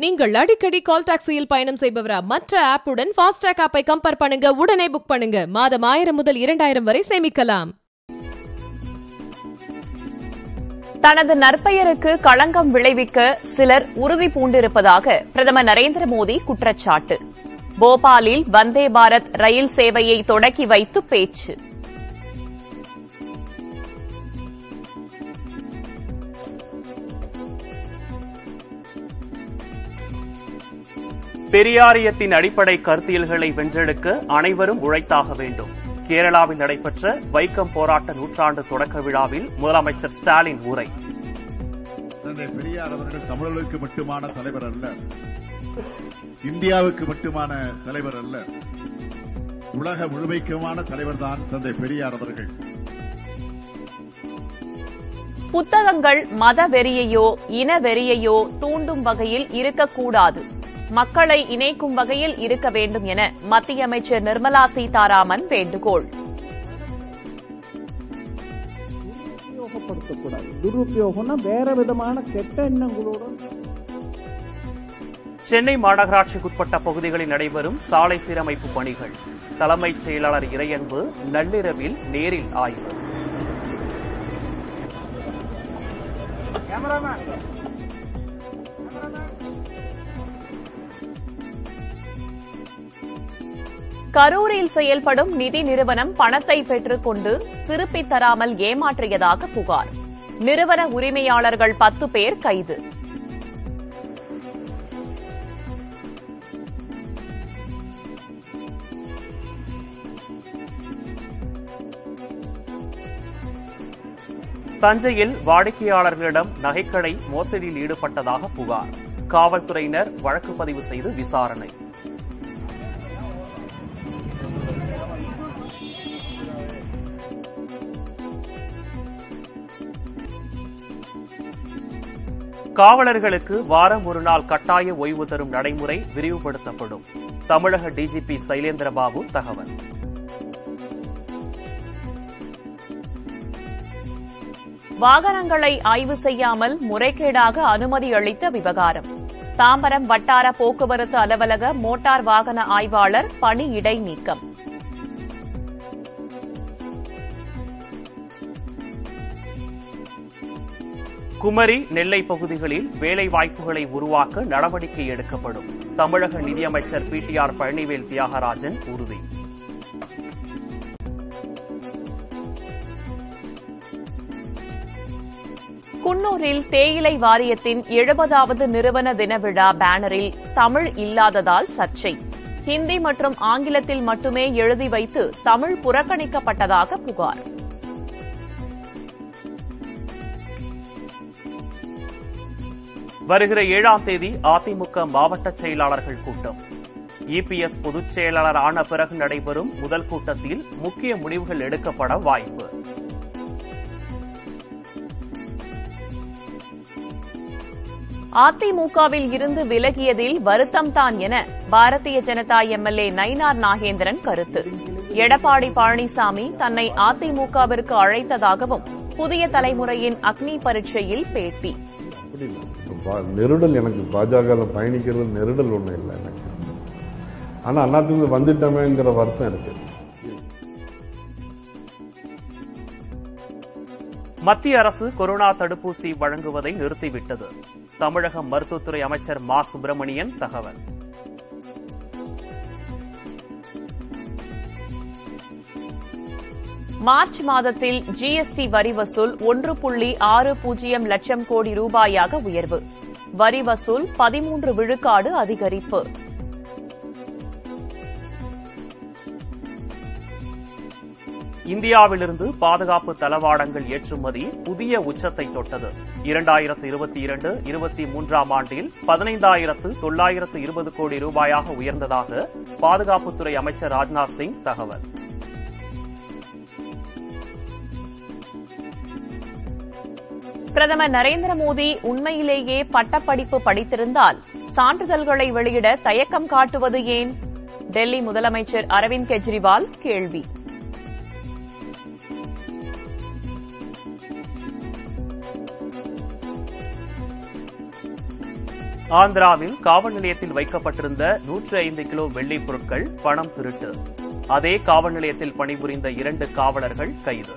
நீங்கள் அடிக்கடி கால் டாக்ஸியில் பயணம் செய்பவரா மற்ற ஆப்புடன் ஃபாஸ்டாக் ஆப்பை கம்பேர் பண்ணுங்க உடனே புக் பண்ணுங்க மாதம் ஆயிரம் முதல் இரண்டாயிரம் வரை சேமிக்கலாம் தனது நற்பெயருக்கு களங்கம் விளைவிக்க சிலர் உறுதி பூண்டிருப்பதாக பிரதமர் நரேந்திர மோடி குற்றச்சாட்டு போபாலில் வந்தே பாரத் ரயில் சேவையை தொடக்கி வைத்து பேச்சு பெரியாரியத்தின் அடிப்படை கருத்தியல்களை வென்றெடுக்க அனைவரும் உழைத்தாக வேண்டும் கேரளாவில் நடைபெற்ற வைக்கம் போராட்ட நூற்றாண்டு தொடக்க விழாவில் முதலமைச்சர் ஸ்டாலின் உரை தந்தை பெரியார் அவர்கள் தமிழர்களுக்கு மட்டுமான தலைவர் அல்ல இந்தியாவுக்கு மட்டுமான தலைவர் அல்ல உலக முழுமைக்குமான தலைவர் தான் தந்தை பெரியார் அவர்கள் புத்தகங்கள் மத வெறியையோ இன வெறியையோ தூண்டும் வகையில் இருக்கக்கூடாது மக்களை இணைக்கும் வகையில் இருக்க வேண்டும் என மத்திய அமைச்சர் நிர்மலா சீதாராமன் வேண்டுகோள் உபயோகப்படுத்தக்கூடாது துருபயோகம்னா வேற விதமான கெட்ட எண்ணங்களோட சென்னை மாநகராட்சிக்குட்பட்ட பகுதிகளில் நடைபெறும் சாலை சீரமைப்பு பணிகள் தலைமைச் செயலாளர் இறையன்பு நள்ளிரவில் நேரில் ஆய்வு கரூரில் செயல்படும் நிதி நிறுவனம் பணத்தை பெற்றுக் கொண்டு திருப்பித் தராமல் ஏமாற்றியதாக புகார் நிறுவன உரிமையாளர்கள் பத்து பேர் கைது தஞ்சையில் வாடிக்கையாளர்களிடம் நகைக்கடை மோசடியில் ஈடுபட்டதாக புகார் காவல்துறையினர் வழக்கு பதிவு செய்து விசாரணை காவலர்களுக்கு வாரம் ஒரு நாள் கட்டாய ஓய்வு தரும் நடைமுறை விரிவுபடுத்தப்படும் தமிழக டிஜிபி சைலேந்திரபாபு தகவல் வாகனங்களை ஆய்வு செய்யாமல் முறைகேடாக அனுமதி அளித்த விவகாரம் தாம்பரம் வட்டார போக்குவரத்து அலுவலக மோட்டார் வாகன ஆய்வாளர் பணி இடைநீக்கம் குமரி நெல்லை பகுதிகளில் வேலை வாய்ப்புகளை உருவாக்க நடவடிக்கை எடுக்கப்படும் தமிழக நிதியமைச்சர் P T R Palanivel Thiagarajan உறுதி குன்னூரில் தேயிலை வாரியத்தின் எழுபதாவது நிறுவன தின விழா பேனரில் தமிழ் இல்லாததால் சர்ச்சை ஹிந்தி மற்றும் ஆங்கிலத்தில் மட்டுமே எழுதி வைத்து தமிழ் புறக்கணிக்கப்பட்டதாக புகார் வருகிற ஏழாம் தேதி அதிமுக மாவட்ட செயலாளர்கள் கூட்டம் இபிஎஸ் பொதுச் செயலாளர் ஆன பிறகு நடைபெறும் முதல் கூட்டத்தில் முக்கிய முடிவுகள் எடுக்கப்பட வாய்ப்பு அதிமுகவில் இருந்து விலகியதில் வருத்தம் தான் என பாரதிய ஜனதா எம்எல்ஏ நயினார் நாகேந்திரன் கருத்து எடப்பாடி பழனிசாமி தன்னை அதிமுகவிற்கு அழைத்ததாகவும் புதிய தலைமுறையின் அக்னி பரீட்சையில் பேட்டி அப்படி இல்லை. இப்ப பா- நெருடல் எனக்கு பாஜக பயணிக்கிறது நெருடல் ஒன்றும் இல்லை எனக்கு ஆனால் அண்ணாத்திலிருந்து வந்துட்டோமேங்கிற வருத்தம் இருக்கு மத்திய அரசு கொரோனா தடுப்பூசி வழங்குவதை நிறுத்திவிட்டது தமிழக மருத்துவத்துறை அமைச்சர் மா சுப்பிரமணியன் தகவல் மார்ச் மாதத்தில் ஜிஎஸ்டி வரி வசூல் ஒன்று புள்ளி ஆறு பூஜ்ஜியம் லட்சம் கோடி ரூபாயாக உயர்வு வரி வசூல் பதிமூன்று விழுக்காடு அதிகரிப்பு இந்தியாவிலிருந்து பாதுகாப்பு தளவாடங்கள் ஏற்றுமதி புதிய உச்சத்தை தொட்டது இரண்டாயிரத்து இருபத்தி இரண்டு இருபத்தி மூன்றாம் ஆண்டில் பதினைந்தாயிரத்து தொள்ளாயிரத்து இருபது கோடி ரூபாயாக உயர்ந்ததாக பாதுகாப்புத்துறை அமைச்சர் ராஜ்நாத் சிங் தகவல் பிரதமர் நரேந்திர மோடி உண்மையிலேயே பட்டப்படிப்பு படித்திருந்தால் சான்றிதழ்களை வெளியிட தயக்கம் காட்டுவது ஏன் டெல்லி முதலமைச்சர் அரவிந்த் கெஜ்ரிவால் கேள்வி ஆந்திராவில் காவல் நிலையத்தில் வைக்கப்பட்டிருந்த நூற்று ஐந்து கிலோ வெள்ளிப் பொருட்கள் பணம் திருட்டு அதே காவல் நிலையத்தில் பணிபுரிந்த இரண்டு காவலர்கள் கைது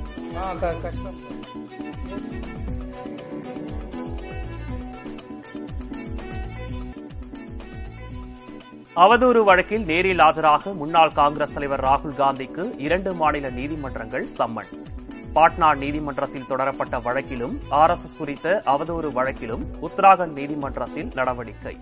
அவதூறு வழக்கில் நேரில் ஆஜராக முன்னாள் காங்கிரஸ் தலைவர் ராகுல் காந்திக்கு இரண்டு மாநில நீதிமன்றங்கள் சம்மன் பாட்னா நீதிமன்றத்தில் தொடரப்பட்ட வழக்கிலும் ஆர்எஸ்எஸ் குறித்த அவதூறு வழக்கிலும் உத்தராகண்ட் நீதிமன்றத்தில் நடவடிக்கை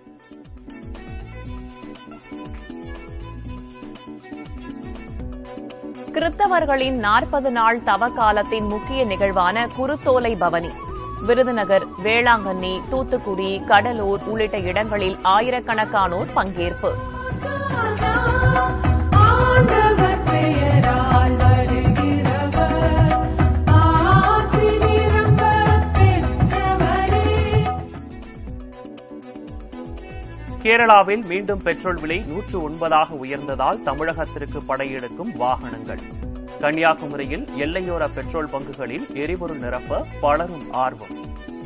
கிறிஸ்தவர்களின் நாற்பது நாள் தவ காலத்தின் முக்கிய நிகழ்வான குருத்தோலை பவனி விருதுநகர் வேளாங்கண்ணி தூத்துக்குடி கடலூர் உள்ளிட்ட இடங்களில் ஆயிரக்கணக்கானோர் பங்கேற்பு ஆண்டவர் பெயரால் வருகிறவர் ஆசீர்வாதம் பெற்றவரே கேரளாவில் மீண்டும் பெட்ரோல் விலை நூற்று ஒன்பதாக உயர்ந்ததால் தமிழகத்திற்கு படையெடுக்கும் வாகனங்கள் கன்னியாகுமரியில் எல்லையோர பெட்ரோல் பங்குகளில் எரிபொருள் நிரப்ப பலரும் ஆர்வம்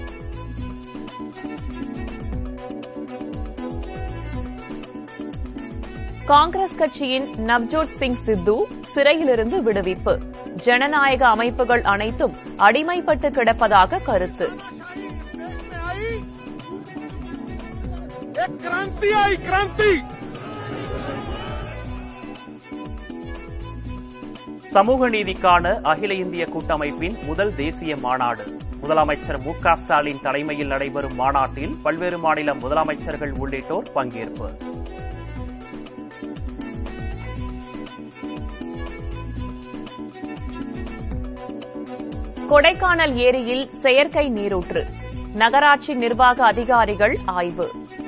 காங்கிரஸ் கட்சியின் நவ்ஜோத் சிங் சித்து சிறையிலிருந்து விடுவிப்பு ஜனநாயக அமைப்புகள் அனைத்தும் அடிமைப்பட்டு கிடப்பதாக கருத்து சமூக நீதிக்கான அகில இந்திய கூட்டமைப்பின் முதல் தேசிய மாநாடு முதலமைச்சர் மு க ஸ்டாலின் தலைமையில் நடைபெறும் மாநாட்டில் பல்வேறு மாநில முதலமைச்சர்கள் உள்ளிட்டோர் பங்கேற்பு கொடைக்கானல் ஏரியில் செயற்கை நீரூற்று நகராட்சி நிர்வாக அதிகாரிகள் ஆய்வு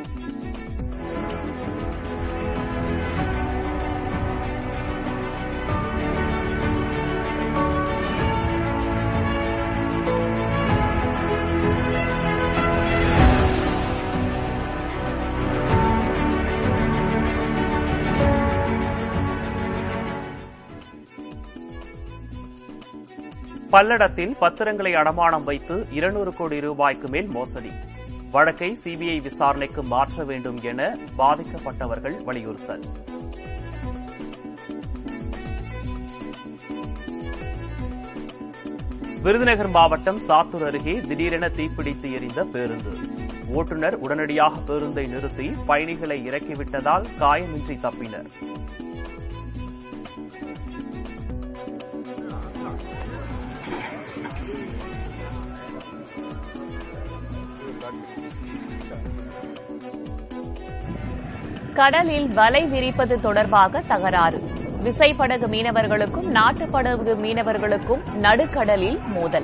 பல்லடத்தில் பத்திரங்களை அடமானம் வைத்து இருநூறு கோடி ரூபாய்க்கு மேல் மோசடி வழக்கை சிபிஐ விசாரணைக்கு மாற்ற வேண்டும் என பாதிக்கப்பட்டவர்கள் வலியுறுத்தல் விருதுநகர் மாவட்டம் சாத்தூர் அருகே திடீரென தீப்பிடித்து எரிந்த பேருந்து ஓட்டுநர் உடனடியாக பேருந்தை நிறுத்தி பயணிகளை இறக்கிவிட்டதால் காயமின்றி தப்பினர் கடலில் வலை விரிப்பது தொடர்பாக தகராறு விசைப்படகு மீனவர்களுக்கும் நாட்டுப்படகு மீனவர்களுக்கும் நடுக்கடலில் மோதல்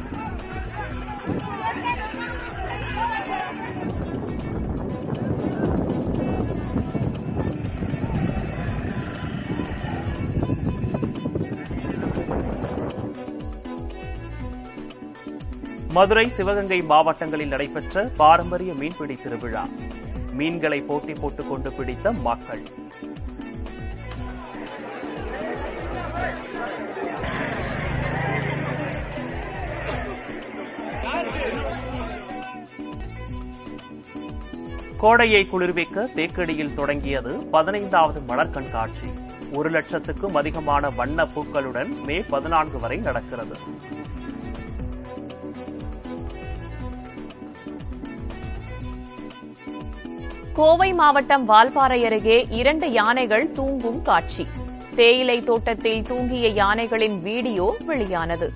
மதுரை சிவகங்கை மாவட்டங்களில் நடைபெற்ற பாரம்பரிய மீன்பிடி திருவிழா மீன்களை போட்டி போட்டுக் கொண்டு பிடித்த மக்கள் கோடையை குளிர்விக்க தேக்கடியில் தொடங்கியது பதினைந்தாவது மலர் கண்காட்சி ஒரு லட்சத்துக்கும் அதிகமான வண்ண பூக்களுடன் மே பதினான்கு வரை நடக்கிறது கோவை மாவட்டம் வால்பாறை அருகே இரண்டு யானைகள் தூங்கும் காட்சி தேயிலை தோட்டத்தில் தூங்கிய யானைகளின் வீடியோ வெளியானது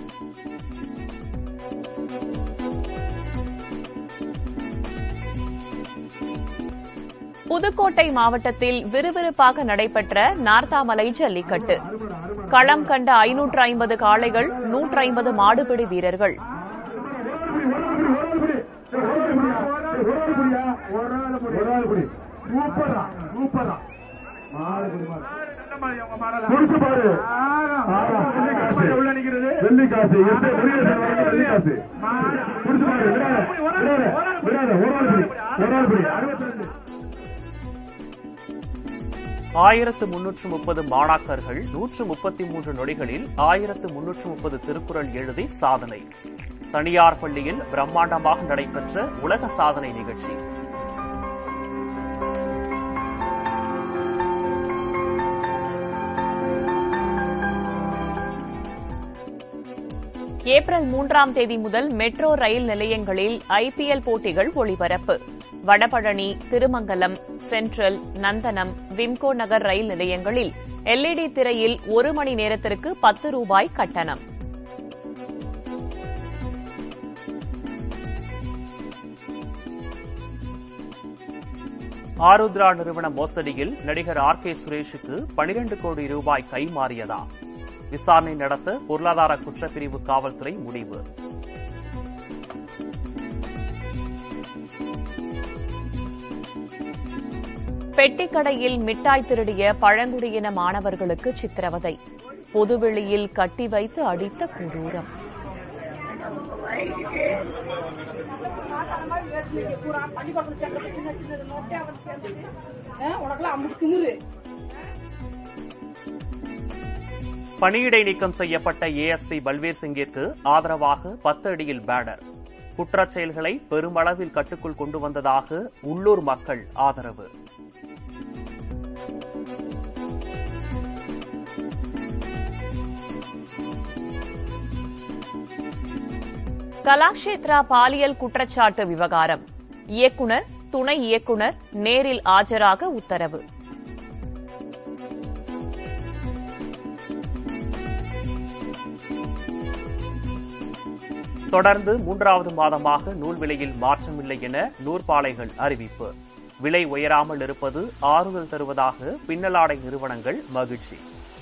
புதுக்கோட்டை மாவட்டத்தில் விறுவிறுப்பாக நடைபெற்ற நார்த்தாமலை ஜல்லிக்கட்டு களம் கண்ட ஐநூற்று ஐம்பது காளைகள் நூற்று ஐம்பது மாடுபிடி வீரர்கள் குடிச்சு பாரு வெள்ளிக்காசு எந்த முருகேசன் வழங்கிய வெள்ளிக்காசு குடிச்சு பாரு விடாத விடாத விடாத ஒரு ஆள் பிடி ஒரு ஆள் பிடி அறுபத்தி ரெண்டு ஆயிரத்து முன்னூற்று முப்பது மாணாக்கர்கள் நூற்று முப்பத்தி மூன்று நொடிகளில் ஆயிரத்து முன்னூற்று முப்பது திருக்குறள் எழுதி சாதனை தனியார் பள்ளியில் பிரம்மாண்டமாக நடைபெற்ற உலக சாதனை நிகழ்ச்சி ஏப்ரல் மூன்றாம் தேதி முதல் மெட்ரோ ரயில் நிலையங்களில் ஐபிஎல் போட்டிகள் ஒளிபரப்பு வடபழனி திருமங்கலம் சென்ட்ரல் நந்தனம் விம்கோ நகர் ரயில் நிலையங்களில் எல்இடி திரையில் ஒரு மணி நேரத்திற்கு பத்து ரூபாய் கட்டணம் ஆருத்ரா நிறுவன மோசடியில் நடிகர் ஆர் கே சுரேஷுக்கு 12 கோடி ரூபாய் கைமாறியதா விசாரணை நடத்த பொருளாதார குற்றப்பிரிவு காவல்துறை முடிவு பெட்டிக்கடையில் மிட்டாய் திருடிய பழங்குடியின மாணவர்களுக்கு சித்திரவதை பொதுவெளியில் கட்டி வைத்து அடித்த கொடூரம் பணியிடை நீக்கம் செய்யப்பட்ட ஏஎஸ்பி பல்வீர் சிங்கிற்கு ஆதரவாக பத்து அடியில் பேனர் குற்றச் செயல்களை பெருமளவில் கட்டுக்குள் கொண்டு வந்ததாக உள்ளூர் மக்கள் ஆதரவு கலாஷேத்ரா பாலியல் குற்றச்சாட்டு விவகாரம் இயக்குனர் துணை இயக்குனர் நேரில் ஆஜராக உத்தரவு தொடர்ந்து மூன்றாவது மாதமாக நூல் விலையில் மாற்றமில்லை என நூற்பாலைகள் அறிவிப்பு விலை உயராமல் இருப்பது ஆறுதல் தருவதாக பின்னலாடை நிறுவனங்கள் மகிழ்ச்சி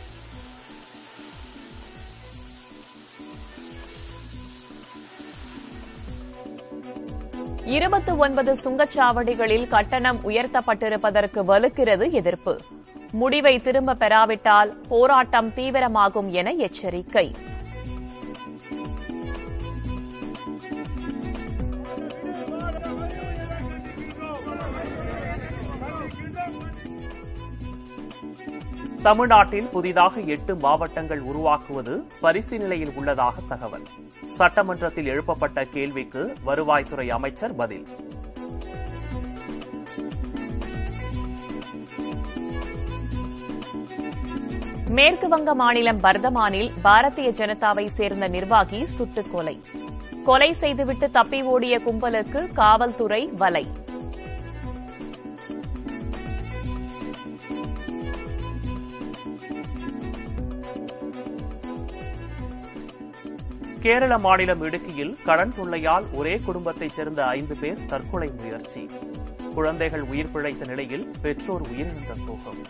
இருபத்தி ஒன்பது சுங்கச்சாவடிகளில் கட்டணம் உயர்த்தப்பட்டிருப்பதற்கு வலுக்கிறது எதிர்ப்பு முடிவை திரும்ப பெறாவிட்டால் போராட்டம் தீவிரமாகும் என எச்சரிக்கை தமிழ்நாட்டில் புதிதாக எட்டு மாவட்டங்கள் உருவாக்குவது பரிசீலனையில் உள்ளதாக தகவல் சட்டமன்றத்தில் எழுப்பப்பட்ட கேள்விக்கு வருவாய்த்துறை அமைச்சர் பதில் மேற்கு வங்க மாநிலம் பர்தமானில் பாரதிய ஜனதாவை சேர்ந்த நிர்வாகி சுட்டுக் கொலை கொலை செய்துவிட்டு தப்பி ஓடிய கும்பலுக்கு காவல்துறை வலை கேரள மாநிலம் இடுக்கியில் கடன் தொல்லையால் ஒரே குடும்பத்தைச் சேர்ந்த ஐந்து பேர் தற்கொலை முயற்சி குழந்தைகள் உயிர் பிழைத்த நிலையில் பெற்றோர் உயிரிழந்த சோகம்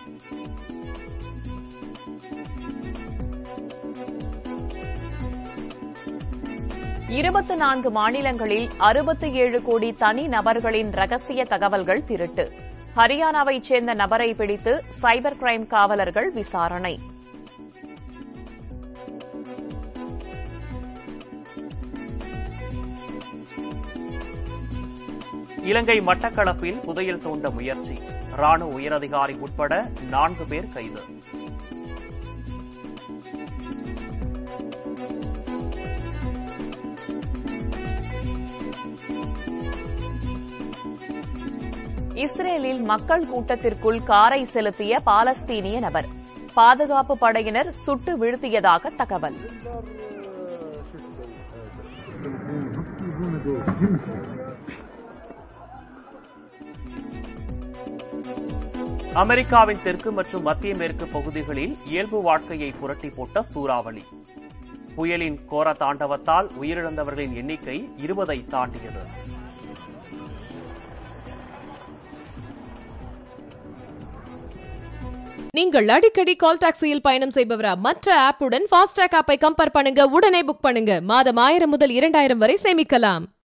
இருபத்தி நான்கு மாநிலங்களில் அறுபத்தி ஏழு கோடி தனி நபர்களின் ரகசிய தகவல்கள் திருட்டு ஹரியானாவைச் சேர்ந்த நபரை பிடித்து சைபர் கிரைம் காவலர்கள் விசாரணை இலங்கை மட்டக்களப்பில் புதையல் தோண்ட முயற்சி ராணுவ உயரதிகாரி உட்பட நான்கு பேர் கைது இஸ்ரேலில் மக்கள் கூட்டத்திற்குள் காரை செலுத்திய பாலஸ்தீனிய நபர் பாதுகாப்பு படையினர் சுட்டு வீழ்த்தியதாக தகவல் அமெரிக்காவின் தெற்கு மற்றும் மத்திய மேற்கு பகுதிகளில் இயல்பு வாழ்க்கையை புரட்டி போட்ட சூறாவளி புயலின் கோர தாண்டவத்தால் உயிரிழந்தவர்களின் எண்ணிக்கை இருபதை தாண்டியது நீங்கள் அடிக்கடி கால் டாக்ஸியில் பயணம் செய்பவரா மற்ற ஆப்புடன் ஃபாஸ்டாக் ஆப்பை கம்பேர் பண்ணுங்க உடனே புக் பண்ணுங்க மாதம் ஆயிரம் முதல் இரண்டாயிரம் வரை சேமிக்கலாம்